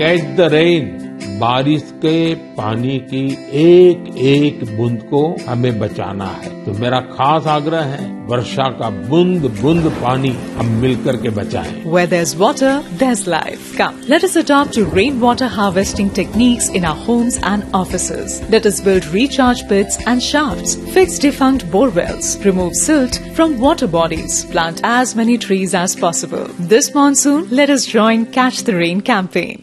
Catch the rain बारिश के पानी की एक एक बूंद को हमें बचाना है तो मेरा खास आग्रह है वर्षा का बूंद बूंद पानी हम मिलकर के बचाएं Where there's water, there's life. Come, let us adopt to rainwater harvesting techniques in our homes and offices. Let us build recharge pits and shafts, fix defunct bore wells, remove silt from water bodies, plant as many trees as possible. This monsoon, let us join Catch the Rain campaign.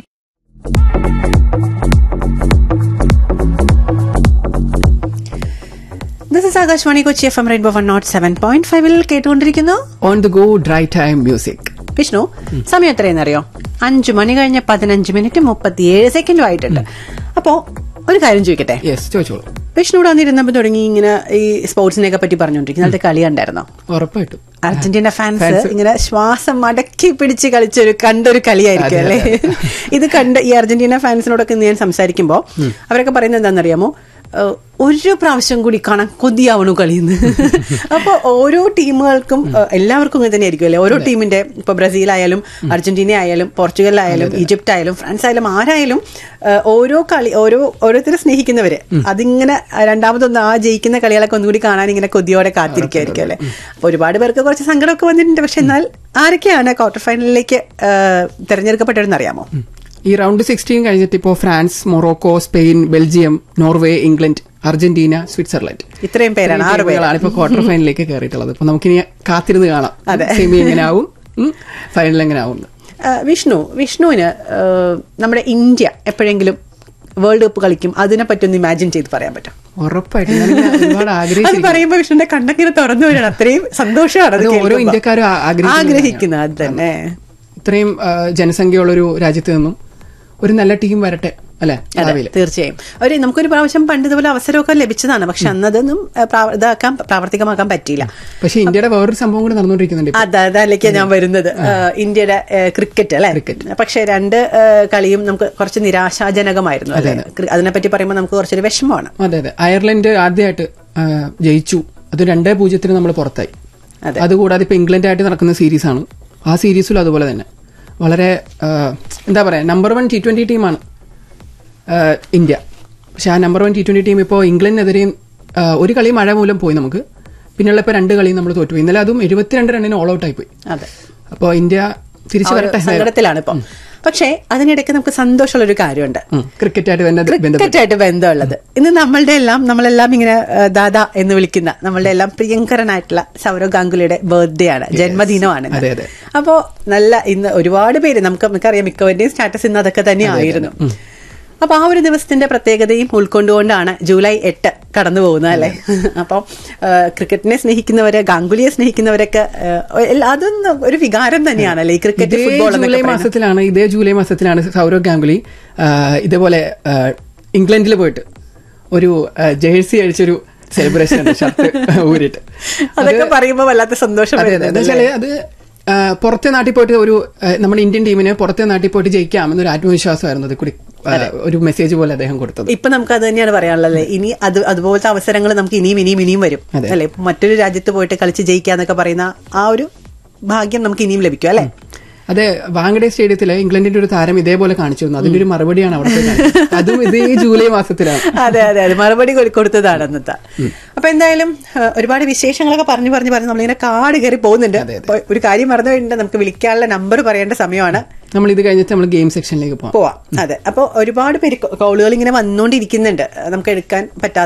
This is Akashvani Kochi F M rainbow one nought seven point ഫൈവിൽ കേട്ടുകൊണ്ടിരിക്കുന്നു on the go drive time music Vishnu സമയം എത്രയെന്നറിയോ അഞ്ചു മണി കഴിഞ്ഞ പതിനഞ്ച് minute മുപ്പത്തിയേഴ് സെക്കൻഡും ആയിട്ടുണ്ട് അപ്പോ ഒരു കാര്യം ചോദിക്കട്ടെ യെസ് ചോദിച്ചോളൂ വിഷ്ണുവിടെ വന്നിരുന്നപ്പോ തുടങ്ങി ഇങ്ങനെ ഈ സ്പോർട്സിനെയൊക്കെ പറ്റി പറഞ്ഞോണ്ടിരിക്കും ഇന്നത്തെ കളി കണ്ടായിരുന്നോ ഉറപ്പായിട്ടും അർജന്റീന ഫാൻസ് ഫാൻസ്. ഇങ്ങനെ ശ്വാസം മടക്കി പിടിച്ച് കളിച്ചൊരു കണ്ടൊരു കളിയായിരിക്കും അതെ, അല്ലേ ഇത് കണ്ട് ഈ അർജന്റീന ഫാൻസിനോടൊക്കെ ഇന്ന് ഞാൻ സംസാരിക്കുമ്പോ അവരൊക്കെ പറയുന്നത് എന്താണെന്നറിയാമോ ഏഹ്, ഒരു പ്രാവശ്യം കൂടി കാണാൻ കൊതിയാവണു കളിന്ന് അപ്പൊ ഓരോ ടീമുകൾക്കും ഏഹ്, എല്ലാവർക്കും ഇങ്ങനെ തന്നെ ആയിരിക്കും അല്ലേ ഓരോ ടീമിന്റെ ഇപ്പൊ ബ്രസീൽ ആയാലും അർജന്റീന ആയാലും പോർച്ചുഗൽ ആയാലും ഈജിപ്റ്റ് ആയാലും ഫ്രാൻസ് ആയാലും ആരായാലും ഏഹ്, ഓരോ കളി ഓരോ ഓരോരുത്തരെ സ്നേഹിക്കുന്നവര് അതിങ്ങനെ രണ്ടാമതൊന്ന് ആ ജയിക്കുന്ന കളികളൊക്കെ ഒന്നുകൂടി കാണാൻ ഇങ്ങനെ കൊതിയോടെ കാത്തിരിക്കുമായിരിക്കും അല്ലെ അപ്പൊ ഒരുപാട് പേർക്ക് കുറച്ച് സങ്കടമൊക്കെ വന്നിട്ടുണ്ട് പക്ഷെ എന്നാൽ ആരൊക്കെയാണ് ക്വാർട്ടർ ഫൈനലിലേക്ക് തെരഞ്ഞെടുക്കപ്പെട്ടവരെന്ന് അറിയാമോ ഈ റൗണ്ട് സിക്സ്റ്റീൻ കഴിഞ്ഞിട്ട് ഇപ്പോൾ France Morocco Spain Belgium Norway England Argentina Switzerland ഇത്രയും പേരാണ് ആറ് പേരാണ് ടീമുകളാണ് ഇപ്പൊ ക്വാർട്ടർ ഫൈനലിലേക്ക് കയറിയിട്ടുള്ളത് അപ്പൊ നമുക്കിനി കാത്തിരുന്ന് കാണാം അതെ. സെമി എങ്ങനെ ആവും ഫൈനൽ എങ്ങനെ ആവും എന്ന്. ആ, വിഷ്ണു വിഷ്ണുവിന് ആ, നമ്മുടെ ഇന്ത്യ എപ്പോഴെങ്കിലും വേൾഡ് കപ്പ് കളിക്കും അതിനെ പറ്റി ഒന്ന് ഇമാജിൻ ചെയ്ത് പറയാൻ പറ്റും ഉറപ്പായിട്ടും ഞാനിങ്ങനെ ഒരുപാട് അത് ആഗ്രഹിച്ചിരിക്കുന്നു പറയുമ്പോ വിഷ്ണുവിന്റെ കണ്ണങ്ങനെ തുറന്നു വരികയാണ് അത്രയും സന്തോഷമാണ് അത് അത് ഓരോ കേൾക്കുമ്പോ. ഇന്ത്യക്കാരും ആ- ആഗ്രഹിക്കുന്നത് ആഗ്രഹിക്കുന്നത് അത് തന്നെ ഇത്രയും ആ, ജനസംഖ്യയുള്ള ഒരു രാജ്യത്ത് നിന്നും ഒരു നല്ല ടീം വരട്ടെ അല്ലെ അതെ ഭാവിയില് തീർച്ചയായും ഒരു നമുക്കൊരു പ്രാവശ്യം പണ്ട് ഇതുപോലെ അവസരമൊക്കെ ലഭിച്ചതാണ് പക്ഷെ അന്നതൊന്നും ആ, പ്രാവ- ഇതാക്കാൻ പ്രാവർത്തികമാക്കാൻ പറ്റിയില്ല പക്ഷെ ഇന്ത്യയുടെ വേറൊരു സംഭവം കൂടി നടന്നുകൊണ്ടിരിക്കുന്നുണ്ട് ഇപ്പൊ. അതെ അതിലേക്ക് ഞാൻ വരുന്നത് ആ, ഇന്ത്യയുടെ ആ, ക്രിക്കറ്റ് അല്ലെ ക്രിക്കറ്റ്. പക്ഷെ രണ്ട് ആ, കളിയും നമുക്ക് കുറച്ച് നിരാശാജനകമായിരുന്നു അല്ലെ ക്രി- അതിനെപ്പറ്റി പറയുമ്പോൾ നമുക്ക് കുറച്ചൊരു വിഷമമാണ് അതെ അതെ അയർലൻഡ് ആദ്യമായിട്ട് ആ, ജയിച്ചു അത് രണ്ടേ പൂജ്യത്തിന് നമ്മൾ പുറത്തായി അതെ. അതുകൂടാതെ ഇപ്പൊ ഇംഗ്ലണ്ടായിട്ട് നടക്കുന്ന സീരീസ് ആണ് ആ സീരീസിലും അതുപോലെ തന്നെ വളരെ ആ, എന്താ പറയാ നമ്പർ വൺ ടി ട്വന്റി ടീമാണ് ആ, ഇന്ത്യ പക്ഷെ ആ number one T twenty team ഇപ്പോൾ ഇംഗ്ലണ്ടിനെതിരെയും ആ, ഒരു കളി മഴ മൂലം പോയി നമുക്ക് പിന്നെയുള്ള ഇപ്പൊ രണ്ട് കളിയും നമ്മൾ തോറ്റുപോയി ഇന്നലെ അതും എഴുപത്തിരണ്ട് റണ്ണിന് ഓൾ ഔട്ട് ആയി പോയി അതെ അപ്പോൾ ഇന്ത്യ തിരിച്ചു ആ ഒരു വരട്ടെ സങ്കടത്തിലാണ് ഇപ്പൊ പക്ഷേ അതിനിടയ്ക്ക് നമുക്ക് സന്തോഷമുള്ള ഒരു കാര്യമുണ്ട് ഉം. ക്രിക്കറ്റായിട്ട് തന്നെ ബന്ധപ്പെട്ട് ക്രിക്കറ്റായിട്ട് ബന്ധമുള്ളത് ഇന്ന് നമ്മളുടെ എല്ലാം നമ്മളെല്ലാം ഇങ്ങനെ ആ, ദാദാ എന്ന് വിളിക്കുന്ന നമ്മളുടെ എല്ലാം പ്രിയങ്കരനായിട്ടുള്ള സൗരവ് ഗാംഗുലിയുടെ ബർത്ത്ഡേ ആണ് ജന്മദിനമാണ് ഇന്ന്. അതെ, അതെ. അപ്പോ നല്ല ഇന്ന് ഒരുപാട് പേര് നമുക്ക് നമുക്കറിയാം മിക്കവരുടെയും സ്റ്റാറ്റസ് ഇന്ന് അതൊക്കെ തന്നെ ആയിരുന്നു അപ്പൊ ആ ഒരു ദിവസത്തിന്റെ പ്രത്യേകതയും ഉൾക്കൊണ്ടുകൊണ്ടാണ് ജൂലൈ എട്ട് കടന്നു പോകുന്നത് അല്ലെ അപ്പം ക്രിക്കറ്റിനെ സ്നേഹിക്കുന്നവര് ഗാംഗുലിയെ സ്നേഹിക്കുന്നവരൊക്കെ ആ, എല്ലാ- അതൊന്നും ഒരു വികാരം തന്നെയാണ് അല്ലെ ഈ ക്രിക്കറ്റ് ഇതേ ഫുട്ബോൾ ജൂലൈ എന്നൊക്കെ പറയുന്നത്. മാസത്തിലാണ് ഇതേ ജൂലൈ മാസത്തിലാണ് സൗരവ് ഗാംഗുലി ആ, ഇതേപോലെ ഇംഗ്ലണ്ടിൽ പോയിട്ട് ഒരു ആ, ജേഴ്സി അഴിച്ചൊരു സെലിബ്രേഷൻ ഷർട്ട് ഊരിട്ട് അതൊക്കെ പറയുമ്പോ വല്ലാത്ത സന്തോഷം അതെ അതെ എന്താ വരുന്നുണ്ട് വെച്ചാല് അത് ആ, പുറത്തെ നാട്ടിൽ പോയിട്ട് ഒരു ആ, നമ്മുടെ ഇന്ത്യൻ ടീമിനെ പുറത്തെ നാട്ടിൽ പോയിട്ട് ജയിക്കാം എന്നൊരു ആത്മവിശ്വാസമായിരുന്നു അത് കൂടി ആ, ഒരു മെസ്സേജ് പോലെ അദ്ദേഹം കൊടുത്തത് ഇപ്പൊ നമുക്ക് അത് തന്നെയാണ് പറയാനുള്ളത് ഇനി അത് അതുപോലത്തെ അവസരങ്ങൾ നമുക്ക് ഇനിയും ഇനിയും ഇനിയും വരും അതെ. അല്ലെ മറ്റൊരു രാജ്യത്ത് പോയിട്ട് കളിച്ച് ജയിക്കാന്നൊക്കെ പറയുന്ന ആ ഒരു ഭാഗ്യം നമുക്ക് ഇനിയും ലഭിക്കും അല്ലെ അതെ വാങ്കഡെ സ്റ്റേഡിയത്തിലെ ഇംഗ്ലണ്ടിന്റെ ഒരു താരം ഇതേപോലെ കാണിച്ചിരുന്നു അതിന്റെ ഒരു മറുപടിയാണ് അവിടെ പോയി കാണിച്ചത്. അതും ഇതേ ജൂലൈ മാസത്തിലാണ് അതെ അതെ അതെ മറുപടി കൊ- കൊടുത്തതാണ് അന്നത്തെ അപ്പൊ എന്തായാലും ആ, ഒരുപാട് വിശേഷങ്ങളൊക്കെ പറഞ്ഞു പറഞ്ഞു പറഞ്ഞു നമ്മളിങ്ങനെ കാട് കയറി പോകുന്നുണ്ട് അതെ, അതെ. അപ്പൊ ഒരു കാര്യം മറന്നു കഴിഞ്ഞിട്ട് നമുക്ക് വിളിക്കാനുള്ള നമ്പർ പറയേണ്ട സമയമാണ് നമ്മൾ ഇത് കഴിഞ്ഞിട്ട് നമ്മൾ ഗെയിം സെക്ഷനിലേക്ക് പോകാം പോവാം അതെ അപ്പൊ ഒരുപാട് പേര് കോളുകൾ ഇങ്ങനെ വന്നുകൊണ്ടിരിക്കുന്നുണ്ട് നമുക്ക് എടുക്കാൻ പറ്റാത്ത